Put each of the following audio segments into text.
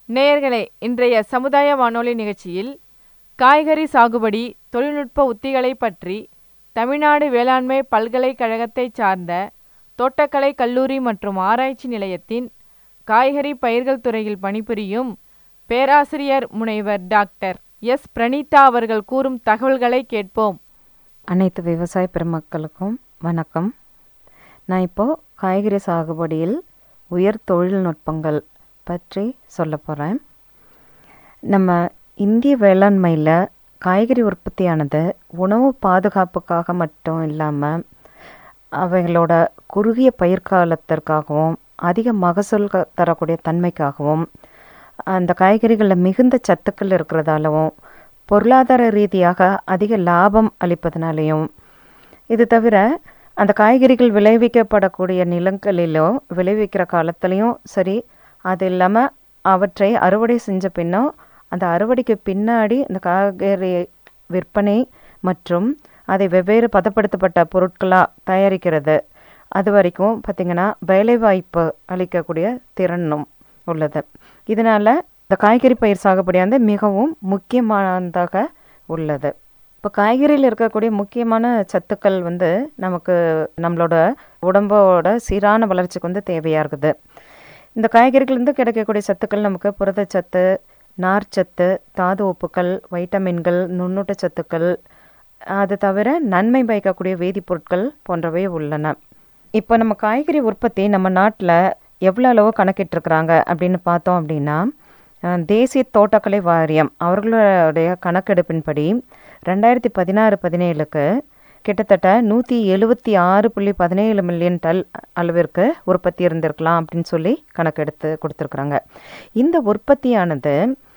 நேயர்களே இன்றைய சமுதாய வானொலி நிகழ்ச்சியில் காய்கறி சாகுபடி தொழில்நுட்ப உத்திகளை பற்றி தமிழ்நாடு வேளாண்மை பல்கலைக்கழகத்தைச் சார்ந்த தோட்டக்கலை கல்லூரி மற்றும் ஆராய்ச்சி நிலையத்தின் காய்கறி பயிர்கள் துறையில் பணிபுரியும் பேராசிரியர் முனைவர் டாக்டர் எஸ் பிரணீதா அவர்கள் கூறும் தகவல்களை கேட்போம் அனைத்து விவசாய பெருமக்களுக்கும் வணக்கம் நான் இப்போது காய்கறி சாகுபடியில் உயர் தொழில்நுட்பங்கள் பற்றி சொல்ல போகிறேன் நம்ம இந்திய வேளாண்மையில் காய்கறி உற்பத்தியானது உணவு பாதுகாப்புக்காக மட்டும் இல்லாமல் அவைகளோட குறுகிய பயிர்காலத்திற்காகவும் அதிக மகசூல் க- தரக்கூடிய தன்மைக்காகவும் அந்த காய்கறிகளில் மிகுந்த சத்துக்கள் இருக்கிறதாலவும் பொருளாதார ரீதியாக அதிக லாபம் அளிப்பதனாலையும் இது தவிர அந்த காய்கறிகள் விளைவிக்கப்படக்கூடிய நிலங்களிலோ விளைவிக்கிற காலத்துலேயும் சரி அது இல்லாமல் அவற்றை அறுவடை செஞ்ச பின்னும் அந்த அறுவடைக்கு பின்னாடி அந்த காய்கறி விற்பனை மற்றும் அதை வெவ்வேறு பதப்படுத்தப்பட்ட பொருட்களாக தயாரிக்கிறது அது வரைக்கும் பார்த்திங்கன்னா வேலைவாய்ப்பு அளிக்கக்கூடிய திறனும் உள்ளது இதனால் இந்த காய்கறி பயிர் சாகுபடியானது மிகவும் முக்கியமானதாக உள்ளது இப்போ காய்கறியில் இருக்கக்கூடிய முக்கியமான சத்துக்கள் வந்து நமக்கு நம்மளோட உடம்போட சீரான வளர்ச்சிக்கு வந்து தேவையாக இருக்குது இந்த காய்கறிகள்லேருந்து கிடைக்கக்கூடிய சத்துக்கள் நமக்கு புரதச்சத்து நார்ச்சத்து தாது உப்புக்கள் வைட்டமின்கள் நுண்ணூட்ட சத்துக்கள் அது தவிர நன்மை பயக்கக்கூடிய வேதிப்பொருட்கள் போன்றவை உள்ளன இப்போ நம்ம காய்கறி உற்பத்தி நம்ம நாட்டில் எவ்வளோ அளவு கணக்கிட்டிருக்கிறாங்க அப்படின்னு பார்த்தோம் அப்படின்னா அஹ், தேசிய தோட்டக்கலை வாரியம் அவர்களுடைய கணக்கெடுப்பின்படி ரெண்டாயிரத்தி பதினாறு பதினேழுக்கு கிட்டத்தட்ட நூற்றி எழுபத்தி ஆறு புள்ளி பதினேழு மில்லியன் டன் அளவிற்கு உற்பத்தி இருந்திருக்கலாம் அப்படின்னு சொல்லி கணக்கெடுத்து கொடுத்துருக்குறாங்க இந்த உற்பத்தியானது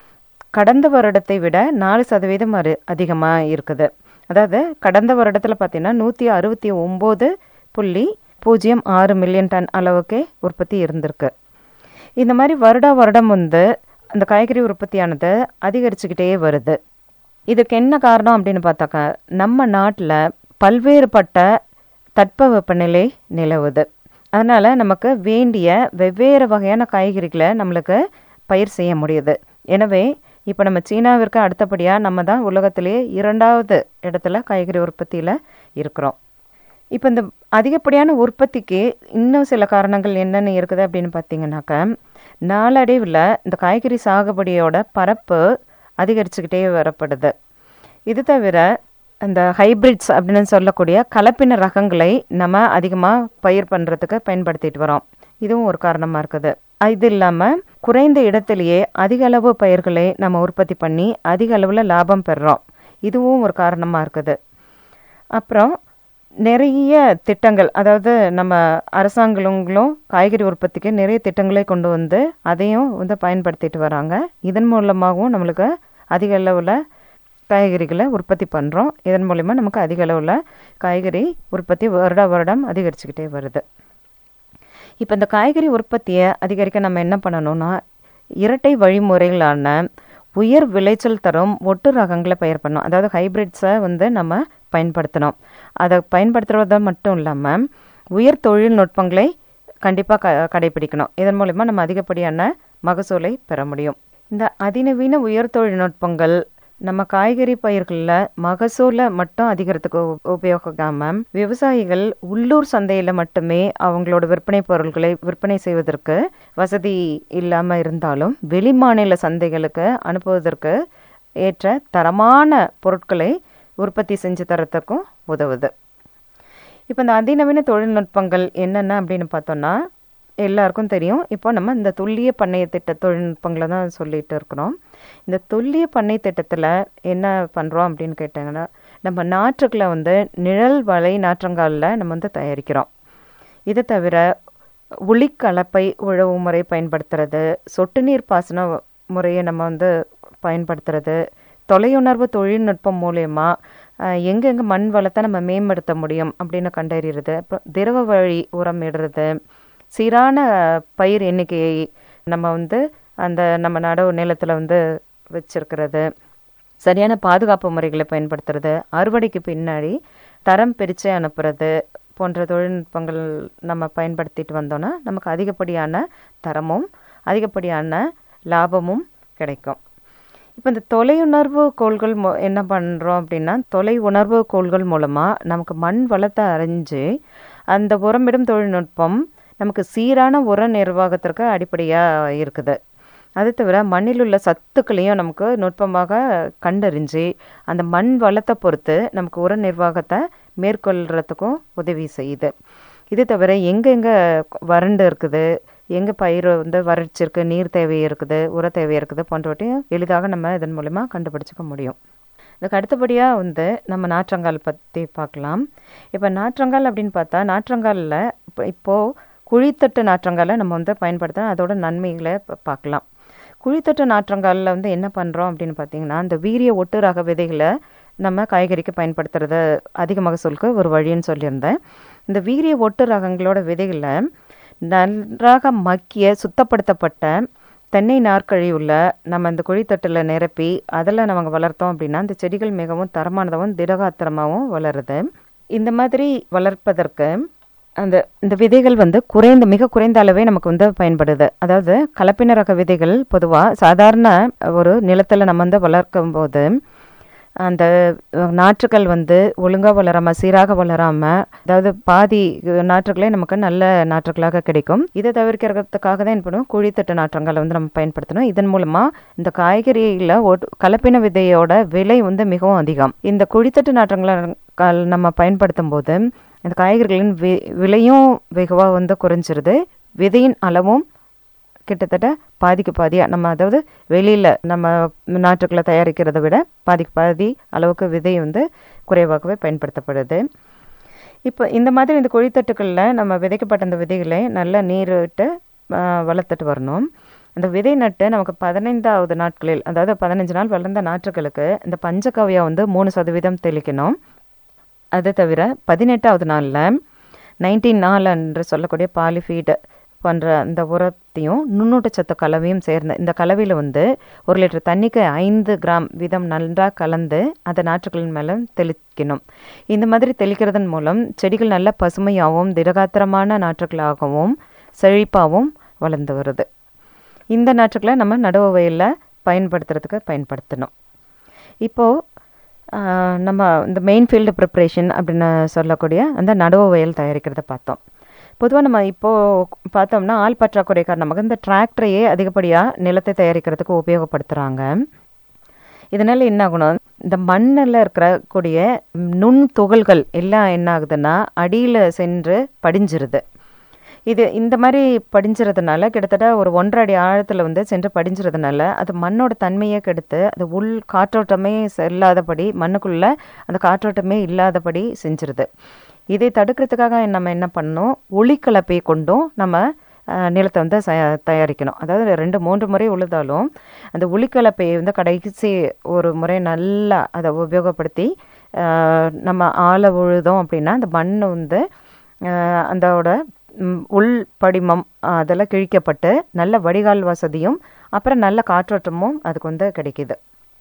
கடந்த வருடத்தை விட நாலு சதவீதம் அரு அதிகமாக இருக்குது அதாவது கடந்த வருடத்தில் பார்த்தீங்கன்னா நூற்றி அறுபத்தி ஒம்பது புள்ளி பூஜ்ஜியம் ஆறு மில்லியன் டன் அளவுக்கு உற்பத்தி இருந்திருக்கு இந்த மாதிரி வருடா வருடம் வந்து அந்த காய்கறி உற்பத்தியானது அதிகரிச்சுக்கிட்டே வருது இதுக்கு என்ன காரணம் அப்படின்னு பார்த்தாக்கா நம்ம நாட்டில் பல்வேறுபட்ட தட்பவெப்பநிலை நிலவுது அதனால் நமக்கு வேண்டிய வெவ்வேறு வகையான காய்கறிகளை நம்மளுக்கு பயிர் செய்ய முடியுது எனவே இப்போ நம்ம சீனாவிற்கு அடுத்தபடியாக நம்ம தான் உலகத்திலேயே இரண்டாவது இடத்துல காய்கறி உற்பத்தியில் இருக்கிறோம் இப்போ இந்த அதிகப்படியான உற்பத்திக்கு இன்னும் சில காரணங்கள் என்னென்ன இருக்குது அப்படின்னு பார்த்தீங்கன்னாக்கா நாளடைவில் இந்த காய்கறி சாகுபடியோட பரப்பு அதிகரிச்சுக்கிட்டே வரப்படுது இது தவிர இந்த ஹைபிரிட்ஸ் அப்படின்னு சொல்லக்கூடிய கலப்பின ரகங்களை நம்ம அதிகமாக பயிர் பண்ணுறதுக்கு பயன்படுத்திட்டு வரோம் இதுவும் ஒரு காரணமாக இருக்குது இது இல்லாமல் குறைந்த இடத்திலேயே அதிக அளவு பயிர்களை நம்ம உற்பத்தி பண்ணி அதிக அளவில் லாபம் பெறுறோம் இதுவும் ஒரு காரணமாக இருக்குது அப்புறம் நிறைய திட்டங்கள் அதாவது நம்ம அரசாங்கங்களும் காய்கறி உற்பத்திக்கு நிறைய திட்டங்களை கொண்டு வந்து அதையும் வந்து பயன்படுத்திட்டு வராங்க இதன் மூலமாகவும் நம்மளுக்கு அதிக அளவில் காய்கறிகளை உற்பத்தி பண்ணுறோம் இதன் மூலிமா நமக்கு அதிக அளவில் காய்கறி உற்பத்தி வருட வருடம் அதிகரிச்சுக்கிட்டே வருது இப்போ இந்த காய்கறி உற்பத்தியை அதிகரிக்க நம்ம என்ன பண்ணணும்னா இரட்டை வழிமுறைகளான உயர் விளைச்சல் தரும் ஒட்டு ரகங்களை பயிர் பண்ணணும் அதாவது ஹைபிரிட்ஸை வந்து நம்ம பயன்படுத்தணும் அதை பயன்படுத்துறது மட்டும் இல்லாமல் உயர் தொழில்நுட்பங்களை கண்டிப்பாக க கடைபிடிக்கணும் இதன் மூலிமா நம்ம அதிகப்படியான மகசூலை பெற முடியும் இந்த அதிநவீன உயர் தொழில்நுட்பங்கள் நம்ம காய்கறி பயிர்களில் மகசூலை மட்டும் அதிகரித்துக்கு உ- உபயோகிக்காம விவசாயிகள் உள்ளூர் சந்தையில் மட்டுமே அவங்களோட விற்பனை பொருட்களை விற்பனை செய்வதற்கு வசதி இல்லாமல் இருந்தாலும் வெளிமாநில சந்தைகளுக்கு அனுப்புவதற்கு ஏற்ற தரமான பொருட்களை உற்பத்தி செஞ்சு தரத்துக்கும் உதவுது இப்போ இந்த அதிநவீன தொழில்நுட்பங்கள் என்னென்ன அப்படின்னு பார்த்தோம்னா எல்லாருக்கும் தெரியும் இப்போ நம்ம இந்த துல்லிய பண்ணைய திட்ட தொழில்நுட்பங்களை தான் சொல்லிட்டு இருக்கிறோம் இந்த துல்லிய பண்ணை திட்டத்தில் என்ன பண்ணுறோம் அப்படின்னு கேட்டாங்கன்னா நம்ம நாற்றுக்களை வந்து நிழல் வலை நாற்றங்காலில் நம்ம வந்து தயாரிக்கிறோம் இது தவிர உளிக்கலப்பை உழவு முறை பயன்படுத்துறது சொட்டு நீர் பாசன முறையை நம்ம வந்து பயன்படுத்துறது தொலையுணர்வு தொழில்நுட்பம் மூலயமா எங்கெங்கே மண் வளத்தை நம்ம மேம்படுத்த முடியும் அப்படின்னு கண்டறிகிறது அப்புறம் திரவ வழி உரம் இடுறது சீரான பயிர் எண்ணிக்கையை நம்ம வந்து அந்த நம்ம நடவு நிலத்தில் வந்து வச்சிருக்கிறது சரியான பாதுகாப்பு முறைகளை பயன்படுத்துறது அறுவடைக்கு பின்னாடி தரம் பிரித்து அனுப்புறது போன்ற தொழில்நுட்பங்கள் நம்ம பயன்படுத்திட்டு வந்தோன்னா நமக்கு அதிகப்படியான தரமும் அதிகப்படியான லாபமும் கிடைக்கும் இப்போ இந்த தொலையுணர்வு கோள்கள் மு என்ன பண்ணுறோம் அப்படின்னா தொலை உணர்வு கோள்கள் மூலமாக நமக்கு மண் வளத்தை அறிஞ்சு அந்த உரமிடும் தொழில்நுட்பம் நமக்கு சீரான உர நிர்வாகத்திற்கு அடிப்படையாக இருக்குது அது தவிர மண்ணில் உள்ள சத்துக்களையும் நமக்கு நுட்பமாக கண்டறிஞ்சு அந்த மண் வளத்தை பொறுத்து நமக்கு உர நிர்வாகத்தை மேற்கொள்கிறதுக்கும் உதவி செய்யுது இது தவிர எங்கெங்கே வறண்டு இருக்குது எங்கே பயிர் வந்து வறட்சி இருக்குது நீர் தேவை இருக்குது உர தேவை இருக்குது போன்றவற்றையும் எளிதாக நம்ம இதன் மூலிமா கண்டுபிடிச்சிக்க முடியும் இதுக்கு அடுத்தபடியாக வந்து நம்ம நாற்றங்கால் பற்றி பார்க்கலாம் இப்போ நாற்றங்கால் அப்படின்னு பார்த்தா நாற்றங்காலில் இப்போ இப்போது குழித்தட்டு நாற்றங்காலை நம்ம வந்து பயன்படுத்தலாம் அதோட நன்மைகளை பார்க்கலாம் குழித்தட்டு நாற்றங்காலில் வந்து என்ன பண்ணுறோம் அப்படின்னு பார்த்தீங்கன்னா இந்த வீரிய ஒட்டு ரக விதைகளை நம்ம காய்கறிக்கு பயன்படுத்துகிறத அதிக மகசூலுக்கு ஒரு வழின்னு சொல்லியிருந்தேன் இந்த வீரிய ஒட்டு ரகங்களோட விதைகளை நன்றாக மக்கிய சுத்தப்படுத்தப்பட்ட தென்னை நார்க்கழிவுள்ள நம்ம இந்த குழித்தட்டில் நிரப்பி அதில் நம்ம வளர்த்தோம் அப்படின்னா இந்த செடிகள் மிகவும் தரமானதாகவும் திடகாத்திரமாகவும் வளருது இந்த மாதிரி வளர்ப்பதற்கு அந்த இந்த விதைகள் வந்து குறைந்த மிக குறைந்த அளவே நமக்கு வந்து பயன்படுது அதாவது கலப்பின ரக விதைகள் பொதுவாக சாதாரண ஒரு நிலத்தில் நம்ம வந்து வளர்க்கும் போது அந்த நாற்றுகள் வந்து ஒழுங்காக வளராமல் சீராக வளராமல் அதாவது பாதி நாற்றுகளே நமக்கு நல்ல நாற்றுகளாக கிடைக்கும் இதை தவிர்க்கிறதுக்காக தான் என்ன பண்ணுவோம் குழித்தட்டு நாற்றங்களை வந்து நம்ம பயன்படுத்தணும் இதன் மூலமாக இந்த காய்கறியில் கலப்பின விதையோட விலை வந்து மிகவும் அதிகம் இந்த குழித்தட்டு நாற்றங்களை நம்ம பயன்படுத்தும் போது இந்த காய்கறிகளின் வி விலையும் வெகுவாக வந்து குறைஞ்சிருது விதையின் அளவும் கிட்டத்தட்ட பாதிக்கு பாதியாக நம்ம அதாவது வெளியில் நம்ம நாட்டுக்களை தயாரிக்கிறத விட பாதிக்கு பாதி அளவுக்கு விதை வந்து குறைவாகவே பயன்படுத்தப்படுது இப்போ இந்த மாதிரி இந்த குழித்தட்டுக்களில் நம்ம விதைக்கப்பட்ட அந்த விதைகளை நல்லா நீர் விட்டு வளர்த்துட்டு வரணும் அந்த விதை நட்டு நமக்கு பதினைந்தாவது நாட்களில் அதாவது பதினஞ்சு நாள் வளர்ந்த நாற்றுகளுக்கு இந்த பஞ்சகவ்யா வந்து மூணு சதவீதம் தெளிக்கணும் அது தவிர பதினெட்டாவது நாளில் நைன்டீன் நாள் என்று சொல்லக்கூடிய பாலிஃபீடு போன்ற அந்த உரத்தையும் நுண்ணூட்டச்சத்து கலவையும் சேர்ந்த இந்த கலவையில் வந்து ஒரு லிட்டர் தண்ணிக்கு ஐந்து கிராம் வீதம் நன்றாக கலந்து அந்த நாற்றுகளின் மேலே தெளிக்கணும் இந்த மாதிரி தெளிக்கிறதன் மூலம் செடிகள் நல்ல பசுமையாகவும் திடகாத்திரமான நாற்றுகளாகவும் செழிப்பாகவும் வளர்ந்து வருது இந்த நாற்றுகளை நம்ம நடுவு வயலில் பயன்படுத்துறதுக்கு பயன்படுத்தணும் இப்போது நம்ம இந்த மெயின் ஃபீல்டு ப்ரிப்ரேஷன் அப்படின்னு சொல்லக்கூடிய அந்த நடுவு வயல் தயாரிக்கிறத பார்த்தோம் பொதுவாக நம்ம இப்போது பார்த்தோம்னா ஆள் பற்றாக்குறை காரணமாக இந்த டிராக்டரையே அதிகப்படியாக நிலத்தை தயாரிக்கிறதுக்கு உபயோகப்படுத்துகிறாங்க இதனால் என்ன ஆகணும் இந்த மண்ணில் இருக்கிற கூடிய நுண் துகள்கள் எல்லாம் என்ன ஆகுதுன்னா அடியில் சென்று படிஞ்சிருது இது இந்த மாதிரி படிஞ்சிறதுனால கிட்டத்தட்ட ஒரு ஒன்றரை அடி ஆழத்தில் வந்து சென்று படிஞ்சிறதுனால அது மண்ணோட தன்மையை கெடுத்து அது உள் காற்றோட்டமே இல்லாதபடி மண்ணுக்குள்ளே அந்த காற்றோட்டமே இல்லாதபடி செஞ்சிருது இதை தடுக்கிறதுக்காக நம்ம என்ன பண்ணணும் ஒளிக்கலப்பை கொண்டும் நம்ம நிலத்தை வந்து தயாரிக்கணும் அதாவது ரெண்டு மூன்று முறை உழுதாலும் அந்த ஒளிக்கலப்பையை வந்து கடைசி ஒரு முறை நல்லா அதை உபயோகப்படுத்தி நம்ம ஆழ உழுதோம் அப்படின்னா அந்த மண் வந்து அதோட உள் படிமம் அதெல்லாம் கிழிக்கப்பட்டு நல்ல வடிகால் வசதியும் அப்புறம் நல்ல காற்றோட்டமும் அதுக்கு வந்து கிடைக்கிது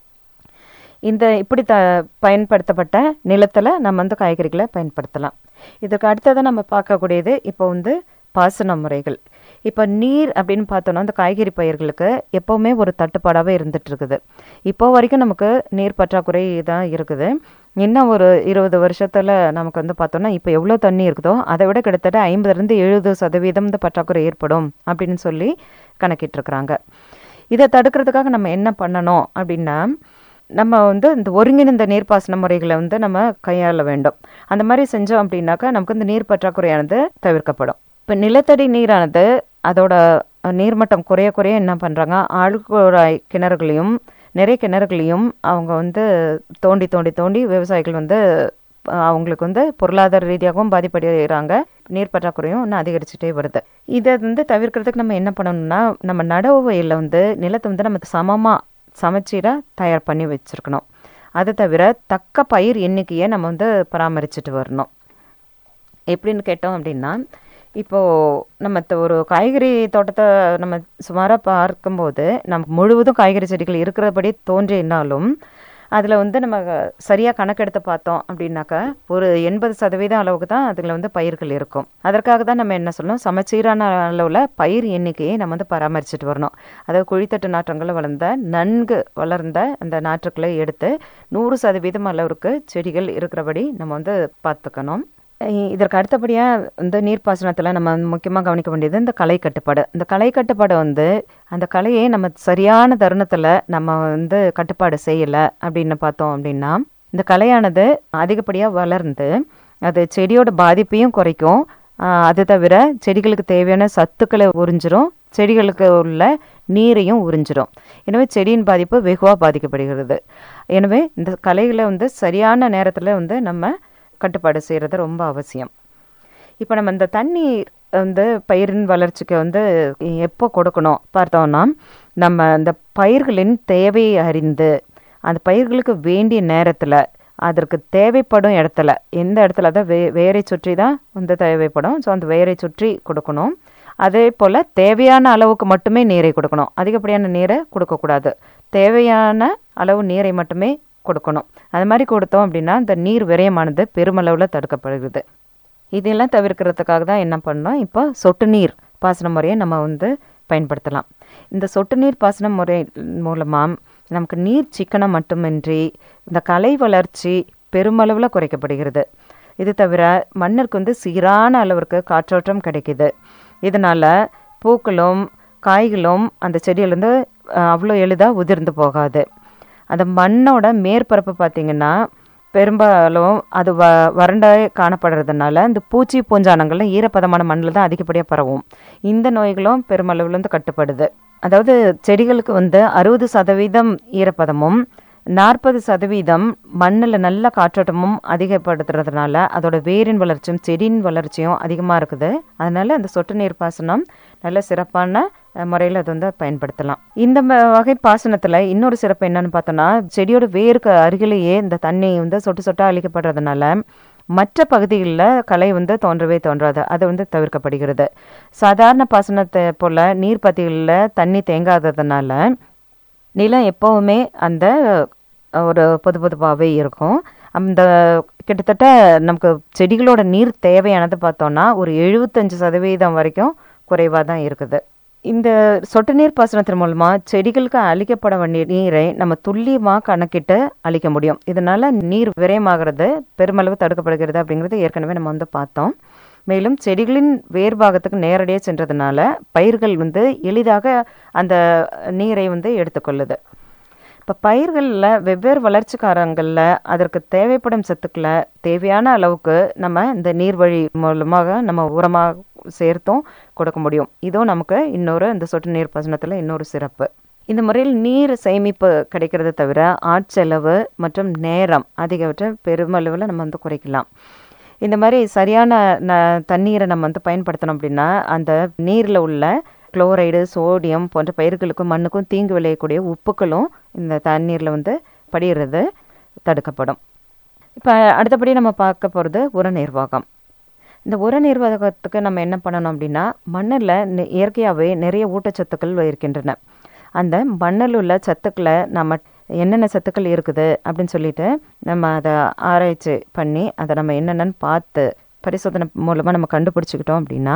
இந்த இப்படி த பயன்படுத்தப்பட்ட நிலத்தில் நம்ம வந்து காய்கறிகளை பயன்படுத்தலாம் இதுக்கு அடுத்ததை நம்ம பார்க்கக்கூடியது இப்போ வந்து பாசன முறைகள் இப்போ நீர் அப்படின்னு பார்த்தோன்னா அந்த காய்கறி பயிர்களுக்கு எப்போவுமே ஒரு தட்டுப்பாடாகவே இருந்துட்டு இருக்குது இப்போ வரைக்கும் நமக்கு நீர் பற்றாக்குறை தான் இருக்குது இன்னும் ஒரு இருபது வருஷத்தில் நமக்கு வந்து பார்த்தோன்னா இப்போ எவ்வளோ தண்ணி இருக்குதோ அதை விட கிட்டத்தட்ட ஐம்பதுலேருந்து எழுபது சதவீதம் இந்த பற்றாக்குறை ஏற்படும் அப்படின்னு சொல்லி கணக்கிட்டுருக்குறாங்க இதை தடுக்கிறதுக்காக நம்ம என்ன பண்ணணும் அப்படின்னா நம்ம வந்து இந்த ஒருங்கிணைந்த நீர்ப்பாசன முறைகளை வந்து நம்ம கையாள வேண்டும் அந்த மாதிரி செஞ்சோம் அப்படின்னாக்கா நமக்கு இந்த நீர் பற்றாக்குறையானது தவிர்க்கப்படும் இப்போ நிலத்தடி நீரானது அதோட நீர்மட்டம் குறைய குறைய என்ன பண்ணுறாங்க ஆழ்குழாய் கிணறுகளையும் நிறைய கிணறுகளையும் அவங்க வந்து தோண்டி தோண்டி தோண்டி விவசாயிகள் வந்து அவங்களுக்கு வந்து பொருளாதார ரீதியாகவும் பாதிப்படைகிறாங்க நீர் பற்றாக்குறையும் இன்னும் அதிகரிச்சுட்டே வருது இதை வந்து தவிர்க்கிறதுக்கு நம்ம என்ன பண்ணணும்னா நம்ம நடவு வயலில் வந்து நிலத்தை வந்து நம்ம சமமாக சமச்சீராக தயார் பண்ணி வச்சுருக்கணும் அது தவிர தக்க பயிர் எண்ணிக்கையை நம்ம வந்து பராமரிச்சுட்டு வரணும் எப்படின்னு கேட்டோம் அப்படின்னா இப்போது நம்ம ஒரு காய்கறி தோட்டத்தை நம்ம சுமாராக பார்க்கும்போது நமக்கு முழுவதும் காய்கறி செடிகள் இருக்கிறபடி தோன்றினாலும் அதில் வந்து நம்ம சரியாக கணக்கெடுத்து பார்த்தோம் அப்படின்னாக்கா ஒரு எண்பது சதவீதம் அளவுக்கு தான் அதில் வந்து பயிர்கள் இருக்கும் அதற்காக தான் நம்ம என்ன சொல்லணும் சமச்சீரான அளவில் பயிர் எண்ணிக்கையை நம்ம வந்து பராமரிச்சுட்டு வரணும் அதாவது குழித்தட்டு நாற்றங்களில் வளர்ந்த நன்கு வளர்ந்த அந்த நாற்றுக்களை எடுத்து நூறு சதவீதம் அளவுக்கு செடிகள் இருக்கிறபடி நம்ம வந்து பார்த்துக்கணும் இ- இதற்கு அடுத்தபடியாக இந்த நீர்ப்பாசனத்தில் நம்ம முக்கியமாக கவனிக்க வேண்டியது இந்த களை கட்டுப்பாடு இந்த களை கட்டுப்பாடு வந்து அந்த களையை நம்ம சரியான தருணத்தில் நம்ம வந்து கட்டுப்பாடு செய்யலை அப்படின்னு பார்த்தோம் அப்படின்னா இந்த களையானது அதிகப்படியாக வளர்ந்து அது செடியோட பாதிப்பையும் குறைக்கும் ஆஹ் அது தவிர செடிகளுக்கு தேவையான சத்துக்களை உறிஞ்சிரும் செடிகளுக்கு உள்ள நீரையும் உறிஞ்சிரும் எனவே செடியின் பாதிப்பு வெகுவாக பாதிக்கப்படுகிறது எனவே இந்த களைகளை வந்து சரியான நேரத்தில் வந்து நம்ம கட்டுப்பாடு செய்கிறது ரொம்ப அவசியம் இப்போ நம்ம இந்த தண்ணீர் வந்து பயிரின் வளர்ச்சிக்கு வந்து எப்போ கொடுக்கணும் பார்த்தோம்னா நம்ம அந்த பயிர்களின் தேவையை அறிந்து அந்த பயிர்களுக்கு வேண்டிய நேரத்தில் அதற்கு தேவைப்படும் இடத்துல எந்த இடத்துல தான் வே வேரை சுற்றி தான் வந்து தேவைப்படும் ஸோ அந்த வேரை சுற்றி கொடுக்கணும் அதே போல் தேவையான அளவுக்கு மட்டுமே நீரை கொடுக்கணும் அதிகப்படியான நீரை கொடுக்கக்கூடாது தேவையான அளவு நீரை மட்டுமே கொடுக்கணும் அது மாதிரி கொடுத்தோம் அப்படின்னா இந்த நீர் விரயமானது பெருமளவில் தடுக்கப்படுகிறது இதெல்லாம் தவிர்க்கிறதுக்காக தான் என்ன பண்ணோம் இப்போ சொட்டு நீர் பாசன முறையை நம்ம வந்து பயன்படுத்தலாம் இந்த சொட்டு நீர் பாசன முறை மூலமாக நமக்கு நீர் சிக்கனம் மட்டுமின்றி இந்த கலை வளர்ச்சி பெருமளவில் குறைக்கப்படுகிறது இது தவிர மண்ணிற்கு வந்து சீரான அளவிற்கு காற்றோட்டம் கிடைக்குது இதனால் பூக்களும் காய்களும் அந்த செடியிலேருந்து அவ்வளோ எளிதாக உதிர்ந்து போகாது அந்த மண்ணோட மேற்பரப்பு பார்த்திங்கன்னா பெரும்பாலும் அது வ வறண்டாய் காணப்படுறதுனால இந்த பூச்சி பூஞ்சானங்கள்லாம் ஈரப்பதமான மண்ணில் தான் அதிகப்படியாக பரவும் இந்த நோய்களும் பெருமளவில் வந்து கட்டுப்படுது அதாவது செடிகளுக்கு வந்து அறுபது சதவீதம் ஈரப்பதமும் நாற்பது சதவீதம் மண்ணில் நல்ல காற்றோட்டமும் அதிகப்படுத்துறதுனால அதோட வேரின் வளர்ச்சியும் செடியின் வளர்ச்சியும் அதிகமாக இருக்குது அதனால அந்த சொட்டு நீர் பாசனம் நல்ல சிறப்பான முறையில் அது வந்து பயன்படுத்தலாம் இந்த ம- வகை பாசனத்தில் இன்னொரு சிறப்பு என்னன்னு பார்த்தோன்னா செடியோட வேருக்கு அருகிலேயே இந்த தண்ணி வந்து சொட்டு சொட்டாக அளிக்கப்படுறதுனால மற்ற பகுதிகளில் களை வந்து தோன்றவே தோன்றாது அது வந்து தவிர்க்கப்படுகிறது சாதாரண பாசனத்தை போல் நீர்ப்பத்திகளில் தண்ணி தேங்காததுனால நிலம் எப்போவுமே அந்த ஒரு பொது பொதுவாகவே இருக்கும் அந்த கிட்டத்தட்ட நமக்கு செடிகளோட நீர் தேவையானது பார்த்தோன்னா ஒரு எழுபத்தஞ்சு சதவீதம் வரைக்கும் குறைவாக தான் இருக்குது இந்த சொட்டு நீர் பாசனத்தின் மூலமாக செடிகளுக்கு அளிக்கப்பட வேண்டிய நீரை நம்ம துல்லியமாக கணக்கிட்டு அளிக்க முடியும் இதனால நீர் விரயமாகிறது பெருமளவு தடுக்கப்படுகிறது அப்படிங்கிறது ஏற்கனவே நம்ம வந்து பார்த்தோம் மேலும் செடிகளின் வேர்பாகத்துக்கு நேரடியாக சென்றதுனால பயிர்கள் வந்து எளிதாக அந்த நீரை வந்து எடுத்துக்கொள்ளுது இப்போ பயிர்களில் வெவ்வேறு வளர்ச்சி காரங்களில் அதற்கு தேவைப்படும் சத்துக்களை தேவையான அளவுக்கு நம்ம இந்த நீர்வழி மூலமாக நம்ம உரமாக சேர்த்தும் கொடுக்க முடியும் இதுவும் நமக்கு இன்னொரு இந்த சொட்டு நீர் பாசனத்தில் இன்னொரு சிறப்பு இந்த முறையில் நீர் சேமிப்பு கிடைக்கிறது தவிர ஆட்செலவு மற்றும் நேரம் ஆகியவற்றை பெருமளவில் நம்ம வந்து குறைக்கலாம் இந்த மாதிரி சரியான ந தண்ணீரை நம்ம வந்து பயன்படுத்தணும் அப்படின்னா அந்த நீரில் உள்ள குளோரைடு சோடியம் போன்ற பயிர்களுக்கும் மண்ணுக்கும் தீங்கு விளையக்கூடிய உப்புக்களும் இந்த தண்ணீரில் வந்து படிகிறது தடுக்கப்படும் இப்போ அடுத்தபடி நம்ம பார்க்க போகிறது உர நிர்வாகம் இந்த உர நிர்வாகத்துக்கு நம்ம என்ன பண்ணணும் அப்படின்னா மண்ணில் நெ- இயற்கையாகவே நிறைய ஊட்டச்சத்துக்கள் இருக்கின்றன அந்த மண்ணில் உள்ள சத்துக்களை நம்ம என்னென்ன சத்துக்கள் இருக்குது அப்படின்னு சொல்லிட்டு நம்ம அதை ஆராய்ச்சி பண்ணி அதை நம்ம என்னென்னு பார்த்து பரிசோதனை மூலமாக நம்ம கண்டுபிடிச்சிக்கிட்டோம் அப்படின்னா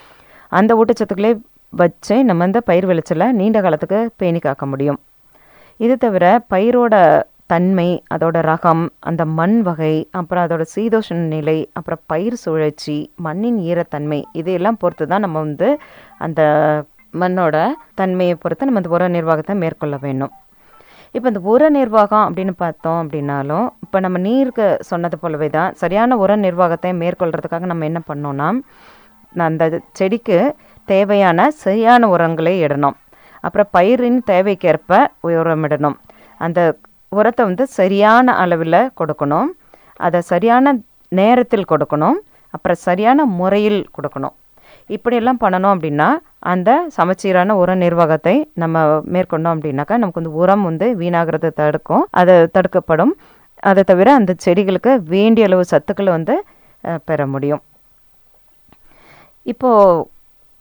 அந்த ஊட்டச்சத்துக்களை வச்சு நம்ம இந்த பயிர் விளைச்சலை நீண்ட காலத்துக்கு பேணி காக்க முடியும் இது தவிர பயிரோட தன்மை அதோட ரகம் அந்த மண் வகை அப்புறம் அதோட சீதோஷண நிலை அப்புறம் பயிர் சுழற்சி மண்ணின் ஈரத்தன்மை இதையெல்லாம் பொறுத்து தான் நம்ம வந்து அந்த மண்ணோட தன்மையை பொறுத்து நம்ம இந்த உர நிர்வாகத்தை மேற்கொள்ள வேணும் இப்போ இந்த உர நிர்வாகம் அப்படின்னு பார்த்தோம் அப்படின்னாலும் இப்போ நம்ம நீருக்கு சொன்னது போலவே தான் சரியான உர நிர்வாகத்தை மேற்கொள்றதுக்காக நம்ம என்ன பண்ணோம்னா நான் அந்த செடிக்கு தேவையான சரியான உரங்களை இடணும் அப்புறம் பயிரின் தேவைக்கேற்ப உரமிடணும் அந்த உரத்தை வந்து சரியான அளவில் கொடுக்கணும் அதை சரியான நேரத்தில் கொடுக்கணும் அப்புறம் சரியான முறையில் கொடுக்கணும் இப்படியெல்லாம் பண்ணணும் அப்படின்னா அந்த சமச்சீரான உர நிர்வாகத்தை நம்ம மேற்கொண்டோம் அப்படின்னாக்கா நமக்கு வந்து உரம் வந்து வீணாகிறது தடுக்கும் அது தடுக்கப்படும் அதை தவிர அந்த செடிகளுக்கு வேண்டிய அளவு சத்துக்களை வந்து அஹ், பெற முடியும் இப்போது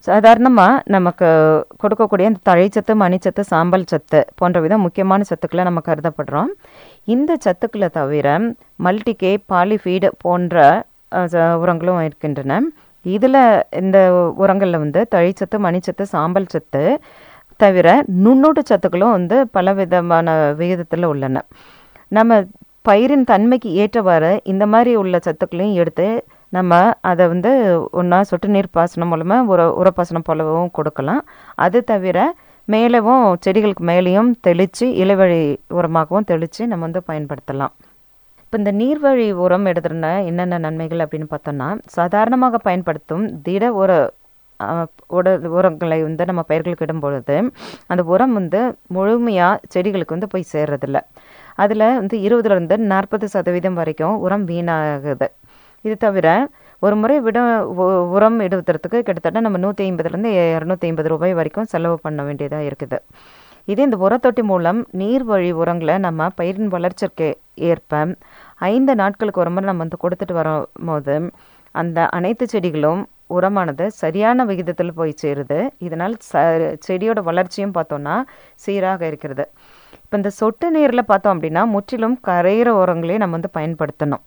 சாதாரணமாக நமக்கு கொடுக்கக்கூடிய இந்த தழைச்சத்து மணிச்சத்து சாம்பல் சத்து போன்ற வித முக்கியமான சத்துக்களை நம்ம கருதப்படுறோம் இந்த சத்துக்களை தவிர மல்டிகே பாலிஃபீடு போன்ற அஹ், ச- உரங்களும் இருக்கின்றன இதில் இந்த உரங்களில் வந்து தழைச்சத்து மணிச்சத்து சாம்பல் சத்து தவிர நுண்ணூட்ட சத்துக்களும் வந்து பல விதமான விகிதத்தில் உள்ளன நம்ம பயிரின் தன்மைக்கு ஏற்றவாறு இந்த மாதிரி உள்ள சத்துக்களையும் எடுத்து நம்ம அதை வந்து ஒன்றா சொட்டு நீர் பாசனம் மூலமாக உர உரப்பாசனம் போலவும் கொடுக்கலாம் அது தவிர மேலவும் செடிகளுக்கு மேலேயும் தெளித்து இலைவழி உரமாகவும் தெளித்து நம்ம வந்து பயன்படுத்தலாம் இப்போ இந்த நீர்வழி உரம் எடுத்துருந்த என்னென்ன நன்மைகள் அப்படின்னு பார்த்தோம்னா சாதாரணமாக பயன்படுத்தும் திட உர அஹ், உட உரங்களை வந்து நம்ம பயிர்களுக்கு இடும் பொழுது அந்த உரம் வந்து முழுமையாக செடிகளுக்கு வந்து போய் சேர்றதில்ல அதில் வந்து இருபதுலேருந்து நாற்பது சதவீதம் வரைக்கும் உரம் வீணாகுது இது தவிர ஒரு முறை விட உ- உரம் இடுவதற்கு கிட்டத்தட்ட நம்ம நூற்றி ஐம்பதுலேருந்து இரநூத்தி ஐம்பது ரூபாய் வரைக்கும் செலவு பண்ண வேண்டியதாக இருக்குது இதே இந்த உரத்தொட்டி மூலம் நீர் வழி உரங்களை நம்ம பயிரின் வளர்ச்சிக்கு ஏற்ப ஐந்து நாட்களுக்கு ஒரு முறை நம்ம வந்து கொடுத்துட்டு வரும்போது அந்த அனைத்து செடிகளும் உரமானது சரியான விகிதத்தில் போய் சேருது இதனால் ச செடியோட வளர்ச்சியும் பார்த்தோன்னா சீராக இருக்கிறது இப்போ இந்த சொட்டு நீரில் பார்த்தோம் அப்படின்னா முற்றிலும் கரையிற உரங்களே நம்ம வந்து பயன்படுத்தணும்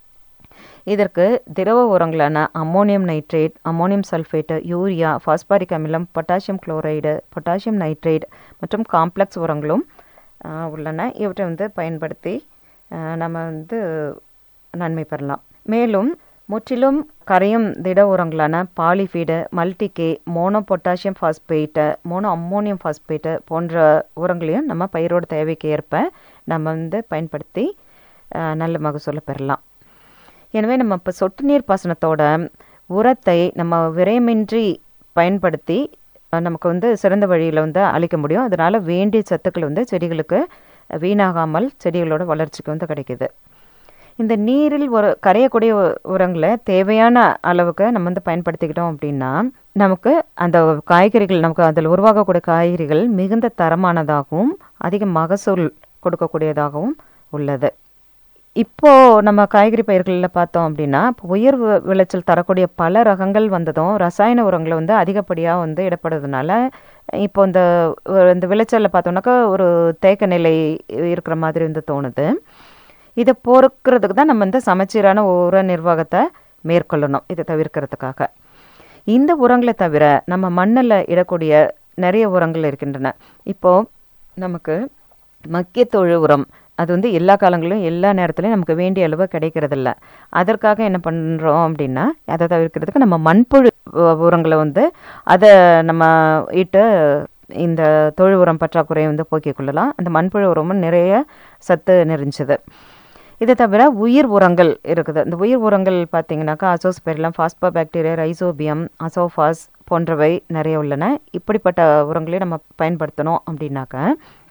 இதற்கு திரவ உரங்களான ammonium nitrate ammonium sulphate urea phosphoric அமிலம் பொட்டாசியம் குளோரைடு பொட்டாசியம் நைட்ரேட் மற்றும் காம்ப்ளெக்ஸ் உரங்களும் ஆஹ், உள்ளன இவற்றை வந்து பயன்படுத்தி ஆஹ், நம்ம வந்து நன்மை பெறலாம் மேலும் முற்றிலும் கரையும் திட உரங்களான Polyfeed multi K mono potassium phosphate mono ammonium phosphate போன்ற உரங்களையும் நம்ம பயிரோட தேவைக்கு ஏற்ப நம்ம வந்து பயன்படுத்தி ஆஹ், நல்ல மகசூலை பெறலாம் எனவே நம்ம இப்போ சொட்டு நீர் பாசனத்தோட உரத்தை நம்ம விரயமின்றி பயன்படுத்தி அஹ், நமக்கு வந்து சிறந்த வழியில் வந்து அளிக்க முடியும் அதனால் வேண்டிய சத்துக்கள் வந்து செடிகளுக்கு வீணாகாமல் செடிகளோட வளர்ச்சிக்கு வந்து கிடைக்குது இந்த நீரில் ஒரு கரையக்கூடிய உ- உரங்களை தேவையான அளவுக்கு நம்ம வந்து பயன்படுத்திக்கிட்டோம் அப்படின்னா நமக்கு அந்த காய்கறிகள் நமக்கு அதில் உருவாகக்கூடிய காய்கறிகள் மிகுந்த தரமானதாகவும் அதிக மகசூல் கொடுக்கக்கூடியதாகவும் உள்ளது இப்போ நம்ம காய்கறி பயிர்களில் பார்த்தோம் அப்படின்னா இப்போ உயர் வி- விளைச்சல் தரக்கூடிய பல ரகங்கள் வந்ததும் ரசாயன உரங்களை வந்து அதிகப்படியாக வந்து இடப்படுறதுனால இப்போ இந்த ஒரு இந்த விளைச்சலில் பார்த்தோம்னாக்கா ஒரு தேக்க நிலை இருக்கிற மாதிரி வந்து தோணுது இதை பொறுக்கிறதுக்கு தான் நம்ம வந்து சமச்சீரான உர நிர்வாகத்தை மேற்கொள்ளணும் இதை தவிர்க்கிறதுக்காக இந்த உரங்களை தவிர நம்ம மண்ணில் இடக்கூடிய நிறைய உரங்கள் இருக்கின்றன இப்போது நமக்கு மக்கிய தொழு உரம் அது வந்து எல்லா காலங்களிலும் எல்லா நேரத்துலையும் நமக்கு வேண்டிய அளவு கிடைக்கிறதில்ல அதற்காக என்ன பண்ணுறோம் அப்படின்னா அதை தவிர்க்கிறதுக்கு நம்ம மண்புழு உ- உரங்களை வந்து அதை நம்ம இட்டு இந்த தொழு உரம் பற்றாக்குறையை வந்து போக்கிக் கொள்ளலாம் அந்த மண்புழு உரமும் நிறைய சத்து நிறைஞ்சது இதை தவிர உயிர் உரங்கள் இருக்குது இந்த உயிர் உரங்கள் பார்த்தீங்கன்னாக்கா Azospirillum phosphobacteria Rhizobium Azophos போன்றவை நிறைய உள்ளன இப்படிப்பட்ட உரங்களை நம்ம பயன்படுத்தணும் அப்படின்னாக்க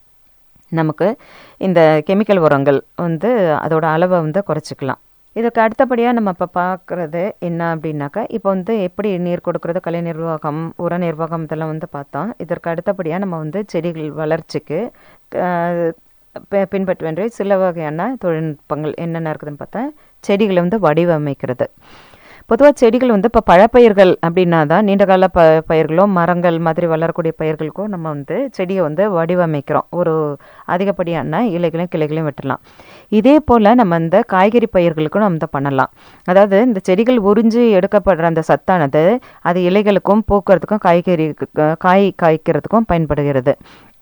நமக்கு இந்த கெமிக்கல் உரங்கள் வந்து அதோட அளவை வந்து குறைச்சிக்கலாம் இதுக்கு அடுத்தபடியாக நம்ம இப்போ பார்க்குறது என்ன அப்படின்னாக்கா இப்போ வந்து எப்படி நீர் கொடுக்கறது கலை நிர்வாகம் உர நிர்வாகம் இதெல்லாம் வந்து பார்த்தோம் இதற்கு அடுத்தபடியாக நம்ம வந்து செடிகள் வளர்ச்சிக்கு அஹ், பி- பின்பற்ற வேண்டிய சில வகையான தொழில்நுட்பங்கள் என்னென்ன இருக்குதுன்னு பார்த்தா செடிகளை வந்து வடிவமைக்கிறது பொதுவாக செடிகள் வந்து இப்போ பழப்பயிர்கள் அப்படின்னா தான் நீண்டகால ப பயிர்களோ மரங்கள் மாதிரி வளரக்கூடிய பயிர்களுக்கோ நம்ம வந்து செடியை வந்து வடிவமைக்கிறோம் ஒரு அதிகப்படியான இலைகளையும் கிளைகளையும் வெட்டலாம் இதே போல் நம்ம இந்த காய்கறி பயிர்களுக்கும் நம்ம இதை பண்ணலாம் அதாவது இந்த செடிகள் உறிஞ்சி எடுக்கப்படுற அந்த சத்தானது அது இலைகளுக்கும் பூக்கிறதுக்கும் காய்கறி காய் காய்க்கிறதுக்கும் பயன்படுகிறது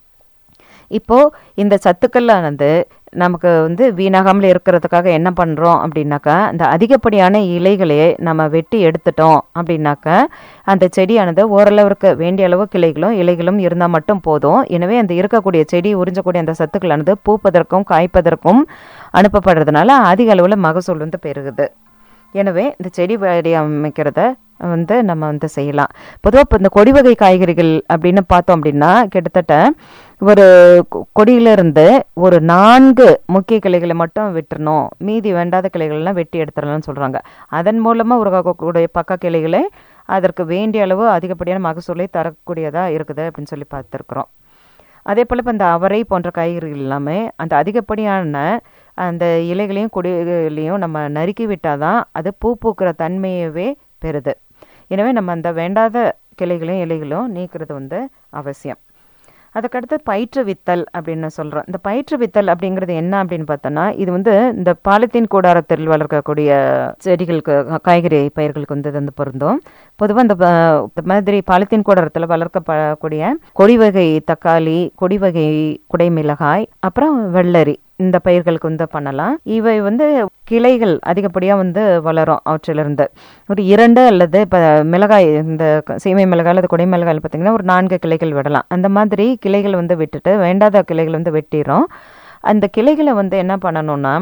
இப்போது இந்த சத்துக்களானது நமக்கு வந்து வீணாகாமல் இருக்கிறதுக்காக என்ன பண்ணுறோம் அப்படின்னாக்கா இந்த அதிகப்படியான இலைகளையே நம்ம வெட்டி எடுத்துட்டோம் அப்படின்னாக்கா அந்த செடியானது ஓரளவுக்கு வேண்டிய அளவு கிளைகளும் இலைகளும் இருந்தால் மட்டும் போதும் எனவே அந்த இருக்கக்கூடிய செடி உறிஞ்சக்கூடிய அந்த சத்துக்களானது பூப்பதற்கும் காய்ப்பதற்கும் அனுப்பப்படுறதுனால அதிக அளவில் மகசூல் வந்து பெருகுது எனவே இந்த செடி வடிவமைக்கிறத வந்து நம்ம வந்து செய்யலாம் பொதுவாக இப்போ இந்த கொடி வகை காய்கறிகள் அப்படின்னு பார்த்தோம் அப்படின்னா கிட்டத்தட்ட ஒரு கொ- கொடியிலிருந்து ஒரு நான்கு முக்கிய கிளைகளை மட்டும் விட்டுறணும் மீதி வேண்டாத கிளைகளெல்லாம் வெட்டி எடுத்துடலாம்னு சொல்கிறாங்க அதன் மூலமாக உருவாக்கக்கூடிய பக்க கிளைகளை அதற்கு வேண்டிய அளவு அதிகப்படியான மகசூலை தரக்கூடியதாக இருக்குது அப்படின்னு சொல்லி பார்த்துருக்குறோம் அதே போல் இப்போ இந்த அவரை போன்ற காய்கறிகள் எல்லாமே அந்த அதிகப்படியான அந்த இலைகளையும் கொடிகளையும் நம்ம நறுக்கி விட்டால் தான் அது பூ பூக்கிற தன்மையவே பெறுது எனவே நம்ம அந்த வேண்டாத கிளைகளையும் இலைகளும் நீக்கிறது வந்து அவசியம் அதுக்கடுத்து பயிற்றுவித்தல் அப்படின்னு சொல்கிறோம் இந்த பயிற்றுவித்தல் அப்படிங்கிறது என்ன அப்படின்னு பார்த்தோன்னா இது வந்து இந்த பாலித்தீன் கூடாரத்தில் வளர்க்கக்கூடிய செடிகளுக்கு காய்கறி பயிர்களுக்கு வந்து இது வந்து பொருந்தும் பொதுவாக இந்த ப- இந்த மாதிரி பாலித்தீன் கூடாரத்தில் வளர்க்கப்படக்கூடிய கொடி வகை தக்காளி கொடி வகை குடைமிளகாய் அப்புறம் வெள்ளரி இந்த பயிர்களுக்கு வந்து பண்ணலாம் இவை வந்து கிளைகள் அதிகப்படியாக வந்து வளரும் அவற்றிலிருந்து ஒரு இரண்டு அல்லது இப்போ மிளகாய் இந்த க- சீமை மிளகாய் அல்லது குடை மிளகாயில் பார்த்தீங்கன்னா ஒரு நான்கு கிளைகள் விடலாம் அந்த மாதிரி கிளைகள் வந்து விட்டுட்டு வேண்டாத கிளைகள் வந்து வெட்டிடும் அந்த கிளைகளை வந்து என்ன பண்ணணும்னா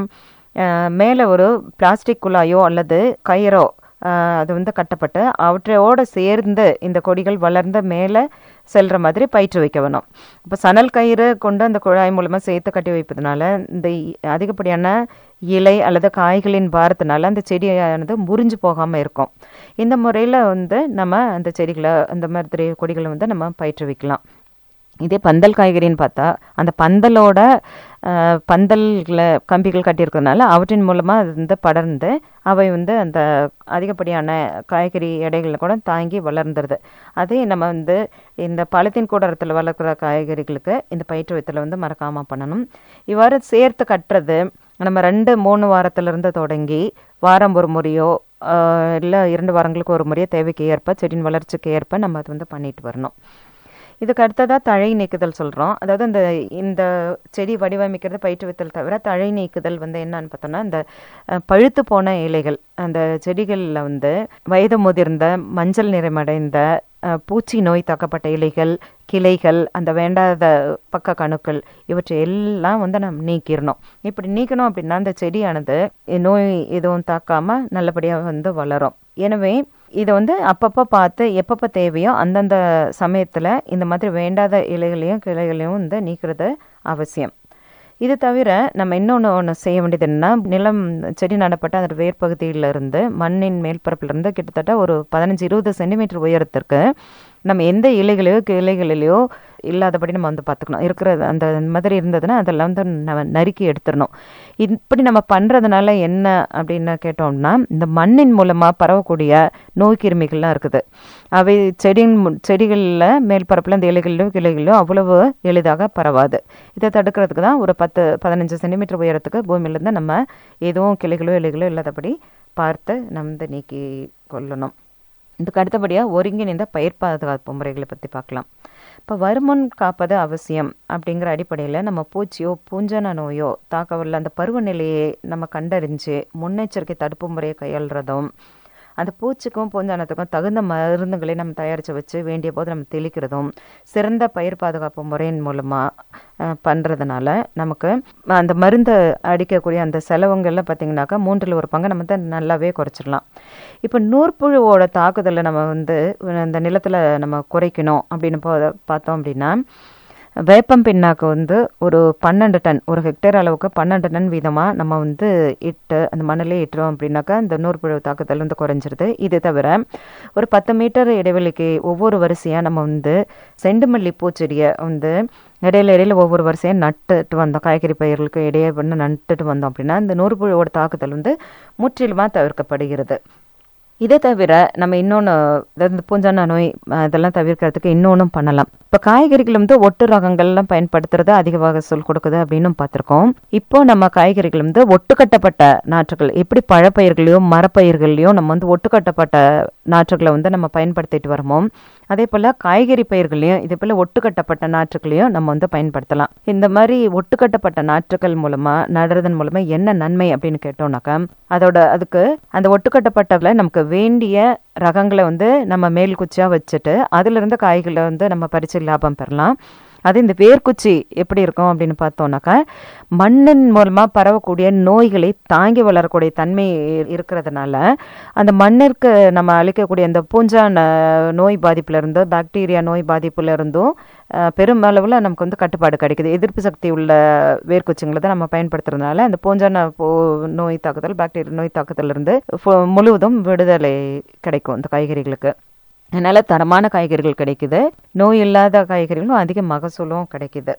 மேலே ஒரு பிளாஸ்டிக் குழாயோ அல்லது கயிறோ அஹ், அது வந்து கட்டப்பட்டு அவற்றோட சேர்ந்து இந்த கொடிகள் வளர்ந்த மேலே செல்ற மாதிரி பயிற்று வைக்க வேணும் இப்போ சணல் கயிறு கொண்டு அந்த குழாய் மூலமாக சேர்த்து கட்டி வைப்பதனால இந்த இ- அதிகப்படியான இலை அல்லது காய்களின் பாரத்தினால அந்த செடியானது முறிஞ்சு போகாமல் இருக்கும் இந்த முறையில் வந்து நம்ம அந்த செடிகளை அந்த மாதிரி கொடிகளை வந்து நம்ம பயிற்றுவிக்கலாம் இதே பந்தல் காய்கறின்னு பார்த்தா அந்த பந்தலோட அஹ், பந்தல்களை கம்பிகள் கட்டியிருக்கிறதுனால அவற்றின் மூலமாக அது வந்து படர்ந்து அவை வந்து அந்த அதிகப்படியான காய்கறி எடைகளை கூட தாங்கி வளர்ந்துருது அதே நம்ம வந்து இந்த பாலித்தீன் கூடாரத்தில் வளர்க்குற காய்கறிகளுக்கு இந்த பயிற்றுவித்தலை வந்து மறக்காமல் பண்ணணும் இவ்வாறு சேர்த்து கட்டுறது நம்ம ரெண்டு மூணு வாரத்திலிருந்து தொடங்கி வாரம் ஒரு முறையோ இல்லை இரண்டு வாரங்களுக்கு ஒரு முறையோ தேவைக்கு ஏற்ப செடியின் வளர்ச்சிக்கு ஏற்ப நம்ம அது வந்து பண்ணிட்டு வரணும் இதுக்கு அடுத்ததாக தழை நீக்குதல் சொல்கிறோம் அதாவது இந்த இந்த செடி வடிவமைக்கிறது பயிற்றுவித்தல் தவிர தழை நீக்குதல் வந்து என்னன்னு பார்த்தோம்னா இந்த அஹ், பழுத்து போன இலைகள் அந்த செடிகளில் வந்து வயது முதிர்ந்த மஞ்சள் நிறமடைந்த அஹ், பூச்சி நோய் தாக்கப்பட்ட இலைகள் கிளைகள் அந்த வேண்டாத பக்க கணுக்கள் இவற்றை எல்லாம் வந்து நம்ம நீக்கிடணும் இப்படி நீக்கணும் அப்படின்னா அந்த செடியானது நோய் எதுவும் தாக்காமல் நல்லபடியாக வந்து வளரும் எனவே இதை வந்து அப்பப்போ பார்த்து எப்பப்போ தேவையோ அந்தந்த சமயத்தில் இந்த மாதிரி வேண்டாத இலைகளையும் கிளைகளையும் வந்து நீக்கிறது அவசியம் இது தவிர நம்ம இன்னொன்று ஒன்று செய்ய வேண்டியது என்னன்னா நிலம் செடி நடப்பட்ட அந்த வேர்ப்பகுதியில இருந்து மண்ணின் மேல்பரப்பிலிருந்து கிட்டத்தட்ட ஒரு பதினஞ்சு இருபது சென்டிமீட்டர் உயரத்திற்கு நம்ம எந்த இலைகளையோ கிளைகளிலையோ இல்லாதபடி நம்ம வந்து பார்த்துக்கணும் இருக்கிறது அந்த மாதிரி இருந்ததுன்னா அதெல்லாம் வந்து நம்ம நறுக்கி எடுத்துடணும் இப்படி நம்ம பண்ணுறதுனால என்ன அப்படின்னு கேட்டோம்னா இந்த மண்ணின் மூலமாக பரவக்கூடிய நோய் கிருமிகள்லாம் இருக்குது அவை செடியின் மு- செடிகளில் மேல் பரப்பில் இந்த இலைகளிலோ கிளைகளிலோ அவ்வளவு எளிதாக பரவாது இதை தடுக்கிறதுக்கு தான் ஒரு பத்து பதினஞ்சு சென்டிமீட்டர் உயரத்துக்கு பூமியிலேருந்து நம்ம எதுவும் கிளைகளோ இலைகளோ இல்லாதபடி பார்த்து நம்ம வந்து நீக்கி கொள்ளணும் இதுக்கு அடுத்தபடியாக ஒருங்கிணைந்த பயிர் பாதுகாப்பு முறைகளை பற்றி பார்க்கலாம் இப்போ வருமுன் காப்பது அவசியம் அப்படிங்கிற அடிப்படையில் நம்ம பூச்சியோ பூஞ்சன நோயோ தாக்கவில்லை அந்த பருவநிலையை நம்ம கண்டறிஞ்சு முன்னெச்சரிக்கை தடுப்பு முறையை கையாளுறதும் அந்த பூச்சிக்கும் பூஞ்சானத்துக்கும் தகுந்த மருந்துகளை நம்ம தயாரித்து வச்சு வேண்டிய போது நம்ம தெளிக்கிறதும் சிறந்த பயிர் பாதுகாப்பு முறையின் மூலமாக பண்ணுறதுனால நமக்கு அந்த மருந்து அடிக்கக்கூடிய அந்த செலவுங்கள்லாம் பார்த்திங்கனாக்கா மூன்றில் ஒரு பங்கு நம்ம வந்து நல்லாவே குறைச்சிடலாம் இப்போ நூற்புழுவோட தாக்குதலை நம்ம வந்து அந்த நிலத்தில் நம்ம குறைக்கணும் அப்படின்னு போ பார்த்தோம் அப்படின்னா வேப்பம் பின்னாக்கு வந்து ஒரு பன்னெண்டு டன் ஒரு ஹெக்டேர் அளவுக்கு பன்னெண்டு டன் வீதமாக நம்ம வந்து இட்டு அந்த மண்ணிலே இட்டுறோம் அப்படின்னாக்கா இந்த நூற்புழு தாக்குதல் வந்து குறைஞ்சிருது இது தவிர ஒரு பத்து மீட்டர் இடைவெளிக்கு ஒவ்வொரு வரிசையாக நம்ம வந்து செண்டுமல்லி பூச்செடியை வந்து இடையில இடையில ஒவ்வொரு வரிசையாக நட்டுட்டு வந்தோம் காய்கறி பயிர்களுக்கு இடையே பண்ணி நட்டுட்டு வந்தோம் அப்படின்னா இந்த நூற்புழுவோட தாக்குதல் வந்து முற்றிலுமாக தவிர்க்கப்படுகிறது இதை தவிர நம்ம இன்னொன்று இந்த பூஞ்சான நோய் அஹ், இதெல்லாம் தவிர்க்கிறதுக்கு இன்னொன்றும் பண்ணலாம் இப்போ காய்கறிகள் வந்து ஒட்டு ரகங்கள்லாம் பயன்படுத்துறது அதிக மகசூல் கொடுக்குது அப்படின்னு பார்த்துருக்கோம் இப்போ நம்ம காய்கறிகள் வந்து ஒட்டுக்கட்டப்பட்ட நாற்றுகள் எப்படி பழப்பயிர்களையோ மரப்பயிர்களையோ நம்ம வந்து ஒட்டுக்கட்டப்பட்ட நாற்றுகளை வந்து நம்ம பயன்படுத்திட்டு வரமோ அதே போல் காய்கறி பயிர்களையும் இதே போல் ஒட்டுக்கட்டப்பட்ட நாற்றுகளையும் நம்ம வந்து பயன்படுத்தலாம் இந்த மாதிரி ஒட்டுக்கட்டப்பட்ட நாற்றுகள் மூலமாக நடுறதன் மூலமாக என்ன நன்மை அப்படின்னு கேட்டோம்னாக்கா அதோட அதுக்கு அந்த ஒட்டுக்கட்டப்பட்டவில் நமக்கு வேண்டிய ரகங்களை வந்து நம்ம மேல் குச்சியாக வச்சுட்டு அதிலிருந்து காய்களை வந்து நம்ம பறித்து லாபம் பெறலாம் அது இந்த வேர்க்குச்சி எப்படி இருக்கும் அப்படின்னு பார்த்தோம்னாக்கா மண்ணின் மூலமாக பரவக்கூடிய நோய்களை தாங்கி வளரக்கூடிய தன்மை இ- இருக்கிறதுனால அந்த மண்ணிற்கு நம்ம அளிக்கக்கூடிய அந்த பூஞ்சான நோய் பாதிப்புல இருந்தோ பாக்டீரியா நோய் பாதிப்புல இருந்தும் அஹ், பெருமளவில் நமக்கு வந்து கட்டுப்பாடு கிடைக்குது எதிர்ப்பு சக்தி உள்ள வேர்க்குச்சிங்களை தான் நம்ம பயன்படுத்துறதுனால அந்த பூஞ்சான போ நோய் தாக்குதல் பாக்டீரியா நோய் தாக்குதல் இருந்து ஃபு- முழுவதும் விடுதலை கிடைக்கும் இந்த காய்கறிகளுக்கு அதனால் தரமான காய்கறிகள் கிடைக்குது நோய் இல்லாத காய்கறிகளும் அதிக மகசூலும் கிடைக்குது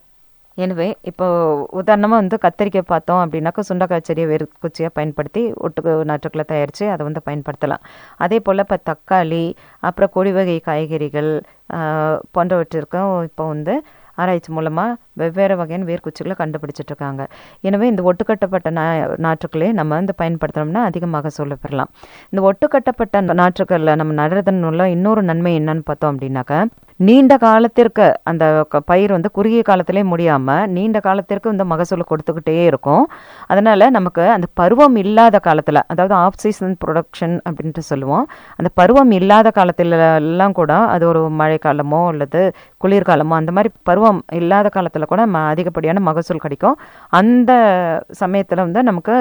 எனவே இப்போ உதாரணமாக வந்து கத்திரிக்காய் பார்த்தோம் அப்படின்னாக்கா சுண்டக்காய் செடியை வேறு குச்சியாக பயன்படுத்தி ஒட்டு நாற்றுக்களை தயாரித்து அதை வந்து பயன்படுத்தலாம் அதே போல் இப்போ தக்காளி அப்புறம் கொடி வகை காய்கறிகள் ஆஹ், போன்றவற்றிற்கும் இப்போ வந்து ஆராய்ச்சி மூலமாக வெவ்வேறு வகையான வேர்க்குச்சிகளை கண்டுபிடிச்சிட்டு இருக்காங்க எனவே இந்த ஒட்டுக்கட்டப்பட்ட நா நாற்றுக்களை நம்ம வந்து பயன்படுத்தினோம்னா அதிகமாக சொல்ல பெறலாம் இந்த ஒட்டுக்கட்டப்பட்ட நாற்றுக்களில் நம்ம நடுறதன் மூலம் இன்னொரு நன்மை என்னன்னு பார்த்தோம் அப்படின்னாக்கா நீண்ட காலத்திற்கு அந்த க- பயிர் வந்து குறுகிய காலத்திலே முடியாமல் நீண்ட காலத்திற்கு இந்த மகசூல் கொடுத்துக்கிட்டே இருக்கும் அதனால் நமக்கு அந்த பருவம் இல்லாத காலத்தில் அதாவது ஆஃப் சீசன் ப்ரொடக்ஷன் அப்படின்ட்டு சொல்லுவோம் அந்த பருவம் இல்லாத காலத்துல எல்லாம் கூட அது ஒரு மழைக்காலமோ அல்லது குளிர்காலமோ அந்த மாதிரி பருவம் இல்லாத காலத்தில் கூட ம அதிகப்படியான மகசூல் கிடைக்கும் அந்த சமயத்தில் வந்து நமக்கு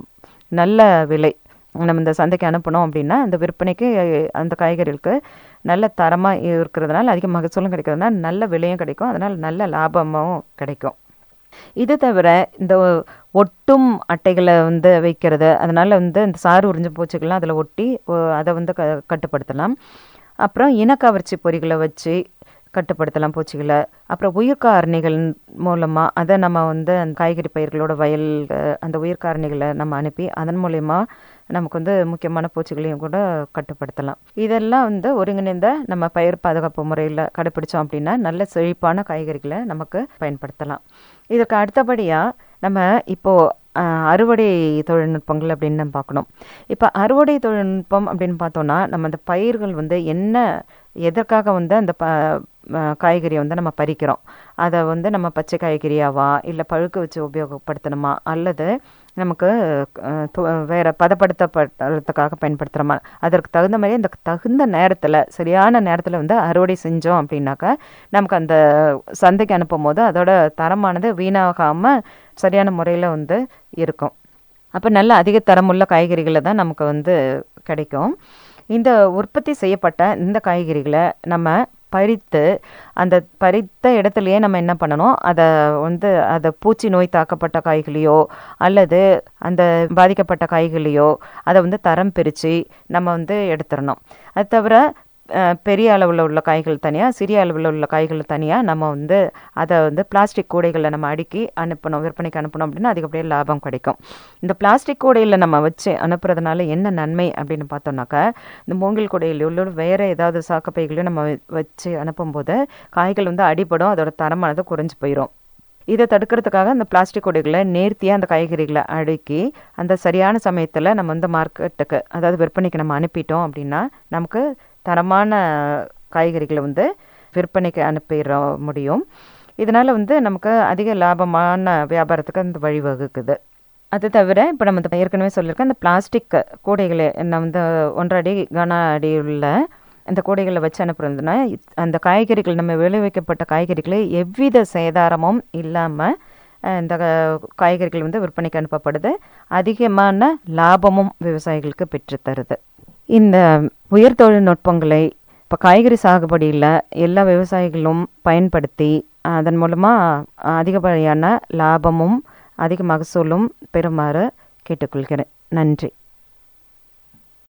நல்ல விலை நம்ம இந்த சந்தைக்கு அனுப்பணும் அப்படின்னா அந்த விற்பனைக்கு அந்த காய்கறிகளுக்கு நல்ல தரமாக இருக்கிறதுனால அதிக மகசூலும் கிடைக்கிறதுனால நல்ல விலையும் கிடைக்கும் அதனால் நல்ல லாபமும் கிடைக்கும் இது தவிர இந்த ஒட்டும் அட்டைகளை வந்து வைக்கிறது அதனால் வந்து இந்த சாறு உறிஞ்ச பூச்சிகள்லாம் அதில் ஒட்டி ஒ- அதை வந்து க கட்டுப்படுத்தலாம் அப்புறம் இனக்கவர்ச்சி பொறிகளை வச்சு கட்டுப்படுத்தலாம் பூச்சிகளை அப்புறம் உயிர்காரணிகள் மூலமாக அதை நம்ம வந்து அந்த காய்கறி பயிர்களோட வயல் அஹ், அந்த உயிர்காரணிகளை நம்ம அனுப்பி அதன் மூலயமா நமக்கு வந்து முக்கியமான பூச்சிகளையும் கூட கட்டுப்படுத்தலாம் இதெல்லாம் வந்து ஒருங்கிணைந்த நம்ம பயிர் பாதுகாப்பு முறையில் கடைப்பிடிச்சோம் அப்படின்னா நல்ல செழிப்பான காய்கறிகளை நமக்கு பயன்படுத்தலாம் இதற்கு அடுத்தபடியாக நம்ம இப்போது அறுவடை தொழில்நுட்பங்கள் அப்படின்னு நம்ம பார்க்கணும் இப்போ அறுவடை தொழில்நுட்பம் அப்படின்னு பார்த்தோன்னா நம்ம அந்த பயிர்கள் வந்து என்ன எதற்காக வந்து அந்த ப அஹ் காய்கறியை வந்து நம்ம பறிக்கிறோம் அதை வந்து நம்ம பச்சை காய்கறியாவா இல்லை பழுக்க வச்சு உபயோகப்படுத்தணுமா அல்லது நமக்கு அஹ், து- வேற பதப்படுத்தப்படுறதுக்காக பயன்படுத்துகிறோமா அதற்கு தகுந்த மாதிரி அந்த தகுந்த நேரத்தில் சரியான நேரத்தில் வந்து அறுவடை செஞ்சோம் அப்படின்னாக்கா நமக்கு அந்த சந்தைக்கு அனுப்பும் போது அதோட தரமானது வீணாகாமல் சரியான முறையில் வந்து இருக்கும் அப்போ நல்ல அதிக தரமுள்ள காய்கறிகளை தான் நமக்கு வந்து கிடைக்கும் இந்த உற்பத்தி செய்யப்பட்ட இந்த காய்கறிகளை நம்ம பறித்து அந்த பறித்த இடத்துலையே நம்ம என்ன பண்ணணும் அதை வந்து அதை பூச்சி நோய் தாக்கப்பட்ட காய்களையோ அல்லது அந்த பாதிக்கப்பட்ட காய்களையோ அதை வந்து தரம் பிரித்து நம்ம வந்து எடுத்துடணும் அது தவிர அஹ், பெரிய அளவில் உள்ள காய்கள் தனியாக சிறிய அளவில் உள்ள காய்கள் தனியாக நம்ம வந்து அதை வந்து பிளாஸ்டிக் கூடைகளில் நம்ம அடுக்கி அனுப்பணும் விற்பனைக்கு அனுப்பணும் அப்படின்னா அதிகப்படியாக லாபம் கிடைக்கும் இந்த பிளாஸ்டிக் கூடையில் நம்ம வச்சு அனுப்புறதுனால என்ன நன்மை அப்படின்னு பார்த்தோம்னாக்கா இந்த மூங்கில் கூடையிலோ இல்லை வேறு ஏதாவது சாக்கப்பைகளையும் நம்ம வ- வச்சு அனுப்பும்போது காய்கள் வந்து அடிபடும் அதோட தரமானது குறைஞ்சு போயிடும் இதை தடுக்கிறதுக்காக அந்த பிளாஸ்டிக் கூடைகளை நேர்த்தியாக அந்த காய்கறிகளை அடுக்கி அந்த சரியான சமயத்தில் நம்ம வந்து மார்க்கெட்டுக்கு அதாவது விற்பனைக்கு நம்ம அனுப்பிட்டோம் அப்படின்னா நமக்கு தரமான காய்கறிகளை வந்து விற்பனைக்கு அனுப்பிட முடியும் இதனால் வந்து நமக்கு அதிக லாபமான வியாபாரத்துக்கு அந்த வழிவகுக்குது அது தவிர இப்போ நம்ம இந்த ஏற்கனவே சொல்லியிருக்கோம் இந்த பிளாஸ்டிக் கூடைகளை நம்ம வந்து ஒன்றரை அடி கன அடி உள்ள இந்த கூடைகளை வச்சு அனுப்புறதுனா அந்த காய்கறிகள் நம்ம விளைவிக்கப்பட்ட காய்கறிகளை எவ்வித சேதாரமும் இல்லாமல் இந்த கா- காய்கறிகள் வந்து விற்பனைக்கு அனுப்பப்படுது அதிகமான லாபமும் விவசாயிகளுக்கு பெற்றுத்தருது இந்த உயர் தொழில்நுட்பங்களை இப்போ காய்கறி சாகுபடியில் எல்லா விவசாயிகளும் பயன்படுத்தி அதன் மூலமாக அதிகப்படியான லாபமும் அதிக மகசூலும் பெறுமாறு கேட்டுக்கொள்கிறேன் நன்றி